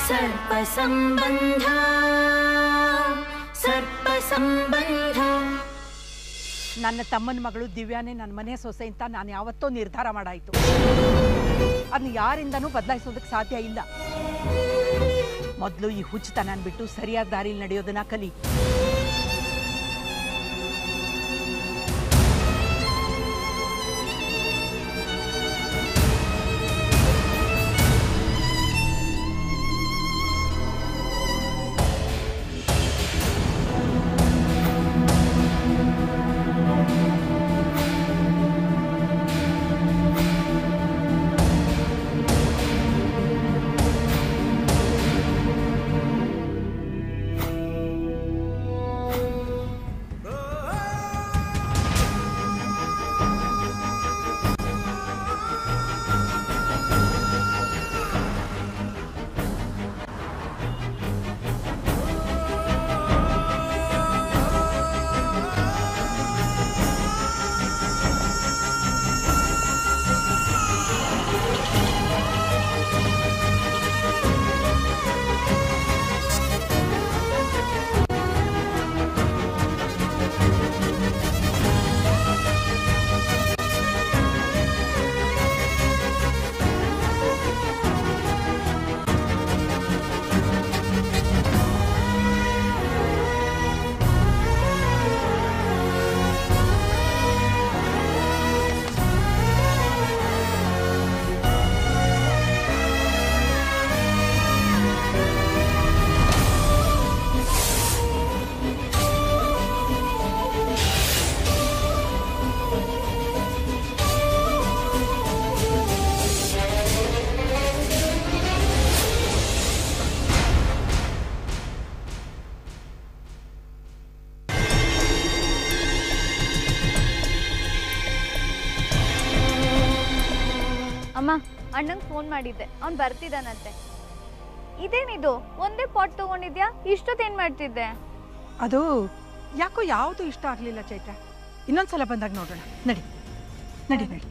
सर्पसम्बन्ध सर्पसम्बन्ध ನನ್ನ ತಮ್ಮನ ಮಗಳು ದಿವ್ಯಾನೇ ನನ್ನ ಮನೆ ಸೊಸೆ ಅಂತ ನಾನು ಯಾವತ್ತೋ ನಿರ್ಧಾರ ಮಾಡಾಯ್ತು ಅದನ್ನ ಯಾರಿಂದನೂ ಬದಲಾಯಿಸೋದಕ್ಕೆ ಸಾಧ್ಯ ಇಲ್ಲ ಮೊದಲು ಈ ಹುಚ್ಚುತನ ಬಿಟ್ಟು ಸರಿಯಾದ ದಾರಿಲಿ ನಡೆಯೋದನ್ನ ಕಲಿ ಅಮ್ಮ ಅಣ್ಣಂಗೆ ಫೋನ್ ಮಾಡಿದ್ದೆ ಅವ್ನು ಬರ್ತಿದ್ದಾನಂತೆ ಇದೇನಿದು ಒಂದೇ ಪಾಟ್ ತಗೊಂಡಿದ್ಯಾ ಇಷ್ಟೊತ್ತೇನು ಮಾಡ್ತಿದ್ದೆ ಅದು ಯಾಕೋ ಯಾವುದು ಇಷ್ಟ ಆಗಲಿಲ್ಲ ಚೈತ್ರ ಇನ್ನೊಂದ್ಸಲ ಬಂದಾಗ ನೋಡೋಣ ನಡಿ ನಡಿ ನಡಿ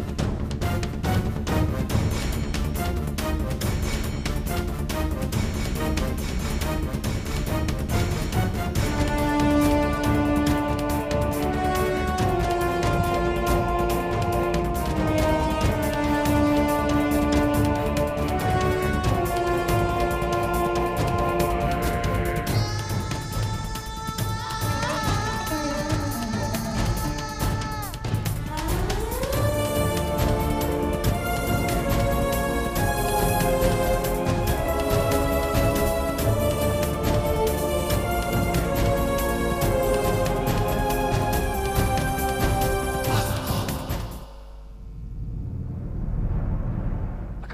ಅಕ್ಕ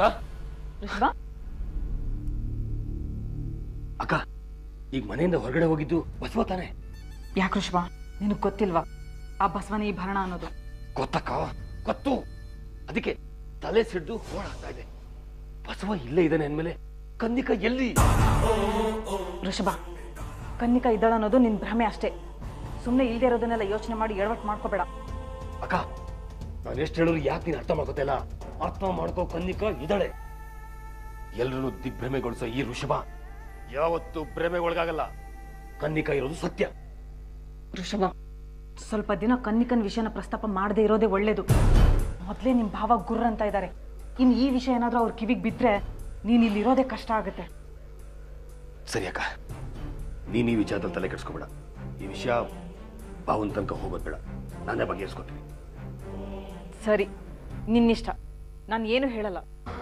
ಅಕ್ಕ ಈಗ ಮನೆಯಿಂದ ಹೊರಗಡೆ ಹೋಗಿದ್ದು ಬಸವ ತಾನೆ ಯಾಕೆ ಋಷಭ ನಿನಗೆ ಗೊತ್ತಿಲ್ವಾ ಆ ಬಸವನ ಈ ಭರಣ ಅನ್ನೋದು ಗೊತ್ತಕ್ಕ ಗೊತ್ತು ಅದಕ್ಕೆ ತಲೆ ಸಿಡ್ದು ಹೋಳಾಗ್ತಾ ಇದೆ ಬಸವ ಇಲ್ಲೇ ಇದ್ದಾನೆ ಅಂದ್ಮೇಲೆ ಕಂದಿಕ ಎಲ್ಲಿ ಋಷಭ ಕನ್ನಿಕಾ ಇದ್ದಾಳ ಅನ್ನೋದು ನಿನ್ ಭ್ರಮೆ ಅಷ್ಟೇ ಸುಮ್ಮನೆ ಇಲ್ದೇ ಇರೋದನ್ನೆಲ್ಲ ಯೋಚನೆ ಮಾಡಿ ಎಡವಟ್ ಮಾಡ್ಕೋಬೇಡ ಅಕ್ಕ ನಾನು ಎಷ್ಟು ಹೇಳಿದ್ರು ಯಾಕೆ ನೀನು ಅರ್ಥ ಮಾಡ್ಕೋತಿಲ್ಲ ಅರ್ಥ ಮಾಡ್ಕೋ ಕನ್ನಿಕ ಇದ್ದಾಳೆ ಎಲ್ರನ್ನೂ ದಿಗ್ಭ್ರಮೆಗೊಳಿಸೋ ಈ ಋಷಭ ಯಾವತ್ತು ಭ್ರಮೆಗೊಳಗಾಗಲ್ಲ ಕನ್ನಿಕ ಇರೋದು ಸತ್ಯ ಋಷಭ ಸ್ವಲ್ಪ ದಿನ ಕನ್ನಿಕನ್ ವಿಷಯನ ಪ್ರಸ್ತಾಪ ಮಾಡದೇ ಇರೋದೇ ಒಳ್ಳೇದು ಮೊದಲೇ ನಿಮ್ ಭಾವ ಗುರ್ರ ಅಂತ ಇದ್ದಾರೆ ಇನ್ ಈ ವಿಷಯ ಏನಾದ್ರೂ ಅವ್ರ ಕಿವಿಗೆ ಬಿದ್ರೆ ನೀನ್ ಇಲ್ಲಿ ಇರೋದೇ ಕಷ್ಟ ಆಗುತ್ತೆ ಸರಿ ಅಕ್ಕ ನೀನ್ ಈ ವಿಚಾರದಲ್ಲಿ ತಲೆ ಕೆಡ್ಸ್ಕೊಬೇಡ ಈ ವಿಷಯ ಬಾವನ್ ತನಕ ಹೋಗೋದ್ ಬೇಡ ನಾನೇ ಬಗೆಹರಿಸ್ಕೊತೀನಿ ಸರಿ ನಿನ್ನಿಷ್ಟ ನಾನು ಏನು ಹೇಳಲ್ಲ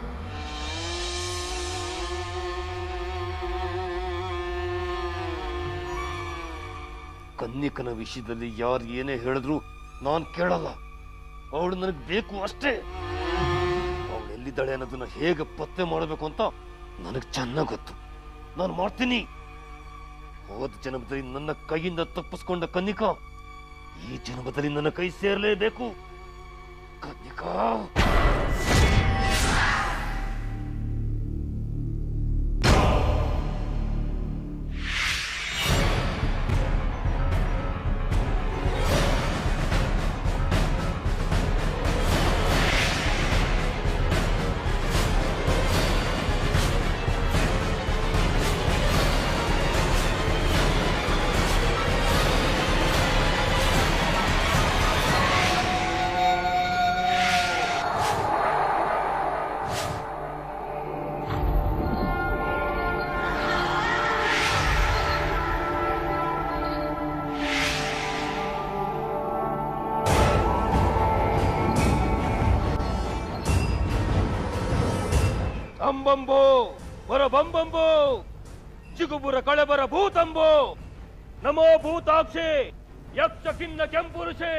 ಕನ್ನಿಕನ ವಿಷಯದಲ್ಲಿ ಯಾರು ಏನೇ ಹೇಳಿದ್ರು ನಾನ್ ಕೇಳಲ್ಲ ಅವಳು ನನಗೆ ಬೇಕು ಅಷ್ಟೇ ಅವಳು ಎಲ್ಲಿದ್ದಾಳೆ ಅನ್ನೋದನ್ನ ಹೇಗೆ ಪತ್ತೆ ಮಾಡಬೇಕು ಅಂತ ನನಗೆ ಚೆನ್ನಾಗಿ ಗೊತ್ತು ನಾನು ಮಾಡ್ತೀನಿ ಹೋದ ಜನ್ಮದಲ್ಲಿ ನನ್ನ ಕೈಯಿಂದ ತಪ್ಪಿಸ್ಕೊಂಡ ಕನ್ನಿಕಾ ಈ ಜನ್ಮದಲ್ಲಿ ನನ್ನ ಕೈ ಸೇರಲೇಬೇಕು ಕನ್ನಿಕಾ ಹಂಬಂಬೋ ವರ ಬಂಬಂಬೋ ಚಿಗುಬುರ ಕಳೆಬರ ಭೂತಂಬೋ ನಮೋ ಭೂತಾಕ್ಷಿ ಯಕ್ಷ ಕಿನ್ನ ಕೆಂಪುರುಷೆ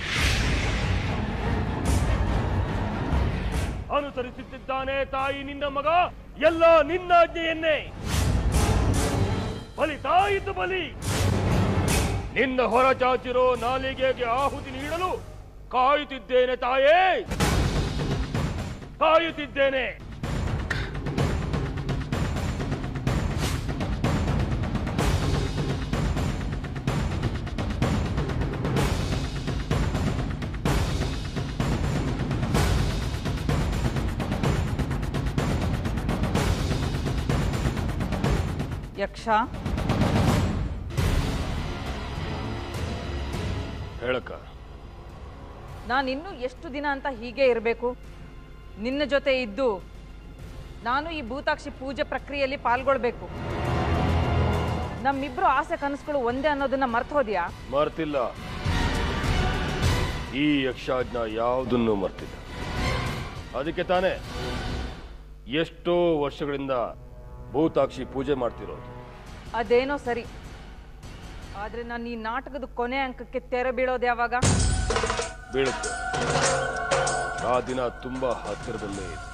ಅನುಸರಿಸುತ್ತಿದ್ದಾನೆ ತಾಯಿ ನಿನ್ನ ಮಗ ಎಲ್ಲ ನಿನ್ನಾಜ್ಞೆಯನ್ನೇ ಬಲಿತಾಯಿತು ಬಲಿ ನಿನ್ನ ಹೊರಚಾಚಿರೋ ನಾಲಿಗೆಗೆ ಆಹುತಿ ನೀಡಲು ಕಾಯುತ್ತಿದ್ದೇನೆ ತಾಯೇ ಕಾಯುತ್ತಿದ್ದೇನೆ ಯಕ್ಷ ಹೇಳಕ್ಕ ನಾನು ಇನ್ನೂ ಎಷ್ಟು ದಿನ ಅಂತ ಹೀಗೆ ಇರಬೇಕು ನಿನ್ನ ಜೊತೆ ಇದ್ದು ನಾನು ಈ ಭೂತಾಕ್ಷಿ ಪೂಜೆ ಪ್ರಕ್ರಿಯೆಯಲ್ಲಿ ಪಾಲ್ಗೊಳ್ಬೇಕು ನಮ್ಮಿಬ್ರು ಆಸೆ ಕನಸುಗಳು ಒಂದೇ ಅನ್ನೋದನ್ನ ಮರ್ತು ಹೋದ್ಯಾ ಮರ್ತಿಲ್ಲ ಈ ಯಕ್ಷಾಜ್ಞ ಯಾವುದನ್ನು ಮರ್ತಿಲ್ಲ ಅದಕ್ಕೆ ತಾನೇ ಎಷ್ಟೋ ವರ್ಷಗಳಿಂದ ಭೂತಾಕ್ಷಿ ಪೂಜೆ ಮಾಡ್ತಿರೋದು ಅದೇನೋ ಸರಿ ಆದ್ರೆ ನಾನು ಈ ನಾಟಕದ ಕೊನೆ ಅಂಕಕ್ಕೆ ತೆರೆ ಬೀಳೋದು ಯಾವಾಗ ಬೀಳುತ್ತೆ ಆ ದಿನ ತುಂಬಾ ಹತ್ತಿರದಲ್ಲೇ ಇದೆ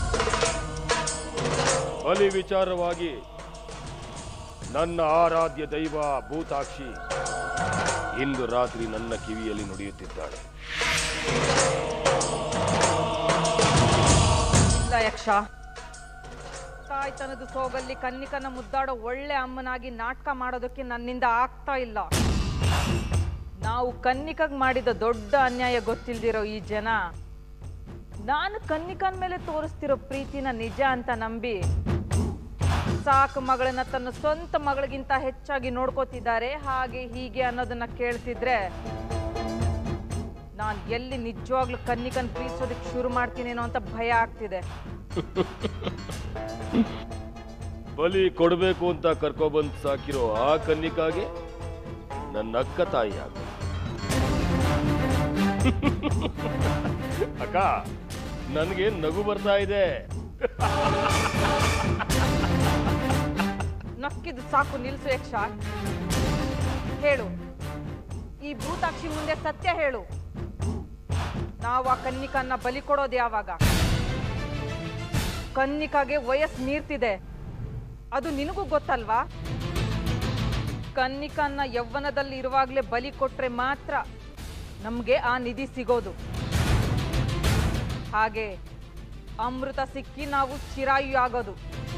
ಬಲಿ ವಿಚಾರವಾಗಿ ನನ್ನ ಆರಾಧ್ಯ ದೈವ ಭೂತಾಕ್ಷಿ ಇಂದು ರಾತ್ರಿ ನನ್ನ ಕಿವಿಯಲ್ಲಿ ನುಡಿಯುತ್ತಿದ್ದಾಳೆ ಇಲ್ಲ ಯಕ್ಷ ತಾಯ್ತನದ ಸೋಗಲ್ಲಿ ಕನ್ನಿಕನ ಮುದ್ದಾಡೋ ಒಳ್ಳೆ ಅಮ್ಮನಾಗಿ ನಾಟಕ ಮಾಡೋದಕ್ಕೆ ನನ್ನಿಂದ ಆಗ್ತಾ ಇಲ್ಲ ನಾವು ಕನ್ನಿಕಗ್ ಮಾಡಿದ ದೊಡ್ಡ ಅನ್ಯಾಯ ಗೊತ್ತಿಲ್ದಿರೋ ಈ ಜನ ನಾನು ಕನ್ನಿಕನ್ ಮೇಲೆ ತೋರಿಸ್ತಿರೋ ಪ್ರೀತಿನ ನಿಜ ಅಂತ ನಂಬಿ ಸಾಕು ಮಗಳನ್ನ ತನ್ನ ಸ್ವಂತ ಮಗಳಿಗಿಂತ ಹೆಚ್ಚಾಗಿ ನೋಡ್ಕೋತಿದ್ದಾರೆ ಹಾಗೆ ಹೀಗೆ ಅನ್ನೋದನ್ನ ಕೇಳ್ತಿದ್ರೆ ನಾನು ಎಲ್ಲಿ ನಿಜವಾಗ್ಲೂ ಕನ್ನಿಕನ್ ಪ್ರೀತಿಸೋದಕ್ಕೆ ಶುರು ಮಾಡ್ತೀನೇನೋ ಅಂತ ಭಯ ಆಗ್ತಿದೆ ಬಲಿ ಕೊಡಬೇಕು ಅಂತ ಕರ್ಕೊಬಂದ್ ಸಾಕಿರೋ ಆ ಕನ್ನಿಕಾಗೆ ನನ್ನ ಅಕ್ಕ ತಾಯಿ ಆಗ ಅಕ್ಕ ನನಗೆ ನಗು ಬರ್ತಾ ಇದೆ ನಕ್ಕಿದ್ದು ಸಾಕು ನಿಲ್ಸು ಯಕ್ಷ ಹೇಳು ಈ ಭೂತಾಕ್ಷಿ ಮುಂದೆ ಸತ್ಯ ಹೇಳು ನಾವು ಆ ಕನ್ನಿಕನ್ನ ಬಲಿ ಕೊಡೋದು ಯಾವಾಗ ಕನ್ನಿಕಾಗೆ ವಯಸ್ಸು ಮೀರ್ತಿದೆ ಅದು ನಿನಗೂ ಗೊತ್ತಲ್ವಾ ಕನ್ನಿಕನ್ನ ಯೌವನದಲ್ಲಿ ಇರುವಾಗಲೇ ಬಲಿ ಕೊಟ್ರೆ ಮಾತ್ರ ನಮಗೆ ಆ ನಿಧಿ ಸಿಗೋದು ಹಾಗೆ ಅಮೃತ ಸಿಕ್ಕಿ ನಾವು ಚಿರಾಯು ಆಗೋದು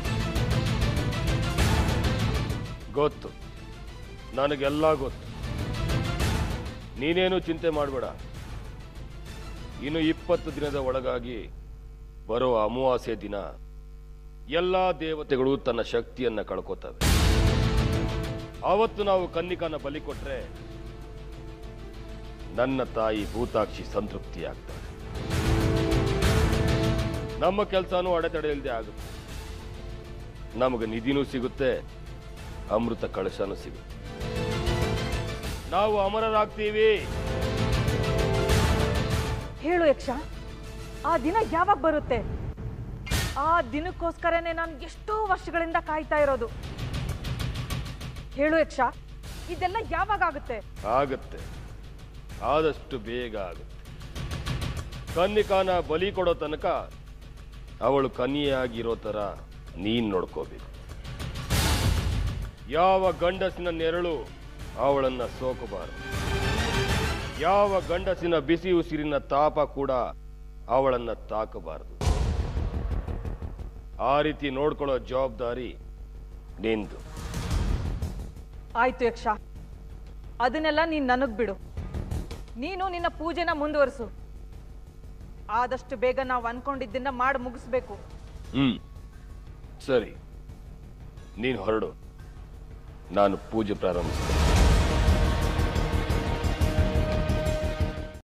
ಗೊತ್ತು ನನಗೆಲ್ಲ ಗೊತ್ತು ನೀನೇನು ಚಿಂತೆ ಮಾಡಬೇಡ ಇನ್ನು ಇಪ್ಪತ್ತು ದಿನದ ಒಳಗಾಗಿ ಬರೋ ಅಮಾವಾಸ್ಯೆ ದಿನ ಎಲ್ಲಾ ದೇವತೆಗಳು ತನ್ನ ಶಕ್ತಿಯನ್ನ ಕಳ್ಕೋತವೆ ಆವತ್ತು ನಾವು ಕನ್ನಿಕನ ಬಲಿ ಕೊಟ್ರೆ ನನ್ನ ತಾಯಿ ಭೂತಾಕ್ಷಿ ಸಂತೃಪ್ತಿ ಆಗ್ತಾಳೆ ನಮ್ಮ ಕೆಲಸನೂ ಅಡೆತಡೆ ಇಲ್ಲದೆ ಆಗುತ್ತೆ ನಮಗೆ ನಿಧಿನೂ ಸಿಗುತ್ತೆ ಅಮೃತ ಕಳಶನೂ ಸಿಗುತ್ತೆ ನಾವು ಅಮರರಾಗ್ತೀವಿ ಹೇಳು ಯಕ್ಷ ಆ ದಿನ ಯಾವಾಗ ಬರುತ್ತೆ ಆ ದಿನಕ್ಕೋಸ್ಕರನೇ ನಾನು ಎಷ್ಟೋ ವರ್ಷಗಳಿಂದ ಕಾಯ್ತಾ ಇರೋದು ಹೇಳು ಯಕ್ಷ ಇದೆಲ್ಲ ಯಾವಾಗ ಆಗುತ್ತೆ ಆಗತ್ತೆ ಆದಷ್ಟು ಬೇಗ ಆಗುತ್ತೆ ಕನ್ನಿಕಾನ ಬಲಿ ಕೊಡೋ ತನಕ ಅವಳು ಕನ್ಯೆಯಾಗಿರೋ ಥರ ನೀನ್ ನೋಡ್ಕೋಬೇಕು ಯಾವ ಗಂಡಸಿನ ನೆರಳು ಅವಳನ್ನ ಸೋಕಬಾರದು ಯಾವ ಗಂಡಸಿನ ಬಿಸಿ ಉಸಿರಿನ ತಾಪ ಕೂಡ ಅವಳನ್ನ ತಾಕಬಾರದು ಆ ರೀತಿ ನೋಡ್ಕೊಳ್ಳೋ ಜವಾಬ್ದಾರಿ ನಿಂದು ಆಯ್ತು ಯಕ್ಷ ಅದನ್ನೆಲ್ಲ ನೀನ್ ನನಗ್ ಬಿಡು ನೀನು ನಿನ್ನ ಪೂಜೆನ ಮುಂದುವರಿಸು ಆದಷ್ಟು ಬೇಗ ನಾವು ಅನ್ಕೊಂಡಿದ್ದನ್ನ ಮಾಡಿ ಮುಗಿಸ್ಬೇಕು ಹ್ಮ್ ಸರಿ ನೀನು ಹೊರಡು ನಾನು ಪೂಜೆ ಪ್ರಾರಂಭಿಸ್ತೇನೆ